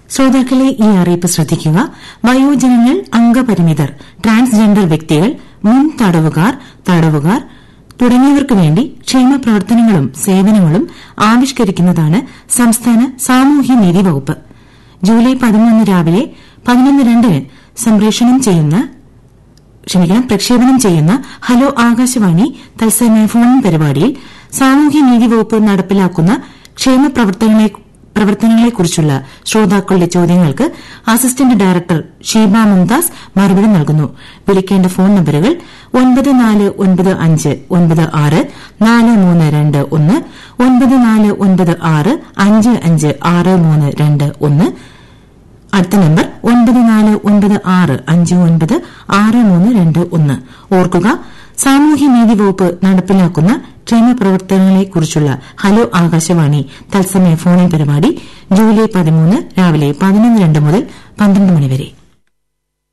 ശ്രോതാക്കളെ ഈ അറിയിപ്പ് ശ്രദ്ധിക്കുക വയോജനങ്ങൾ അംഗപരിമിതർ ട്രാൻസ്ജെൻഡർ വ്യക്തികൾ മുൻ തടവുകാർ തടവുകാർ തുടങ്ങിയവർക്കു വേണ്ടി ക്ഷേമ പ്രവർത്തനങ്ങളും സേവനങ്ങളും ആവിഷ്കരിക്കുന്നതാണ് സംസ്ഥാന സാമൂഹ്യനീതി വകുപ്പ് ജൂലൈ പതിമൂന്ന് രാവിലെ പതിനൊന്ന് രണ്ടിന് സംപ്രേഷണം ചെയ്യുന്ന ക്ഷമിക്കണം പ്രക്ഷേപണം ചെയ്യുന്ന ഹലോ ആകാശവാണി തത്സമയ ഫോൺ പരിപാടിയിൽ സാമൂഹ്യനീതി വകുപ്പ് നടപ്പിലാക്കുന്ന ക്ഷേമ പ്രവർത്തനങ്ങളെ പ്രവർത്തനങ്ങളെക്കുറിച്ചുള്ള ശ്രോതാക്കളുടെ ചോദ്യങ്ങൾക്ക് അസിസ്റ്റന്റ് ഡയറക്ടർ ഷീബ മുംതാസ് മറുപടി നൽകുന്നു വിളിക്കേണ്ട ഫോൺ നമ്പറുകൾ ഒൻപത് നാല് ഒൻപത് അഞ്ച് ഒൻപത് ആറ് നാല് മൂന്ന് രണ്ട് ഒന്ന് ഒൻപത് നാല് ഒൻപത് ആറ് അഞ്ച് അഞ്ച് ആറ് മൂന്ന് രണ്ട് ഒന്ന് അടുത്ത നമ്പർ ഒൻപത് നാല് ഒൻപത് ആറ് അഞ്ച് ഒൻപത് ആറ് മൂന്ന് രണ്ട് ഒന്ന് ഓർക്കുക സാമൂഹ്യനീതി വകുപ്പ് നടപ്പിലാക്കുന്ന ക്ഷേമ പ്രവർത്തനങ്ങളെക്കുറിച്ചുള്ള ഹലോ ആകാശവാണി തത്സമയ ഫോണിൻ പരിപാടി ജൂലൈ പതിമൂന്ന് രാവിലെ പതിനൊന്ന് രണ്ട് മുതൽ പന്ത്രണ്ട് മണിവരെ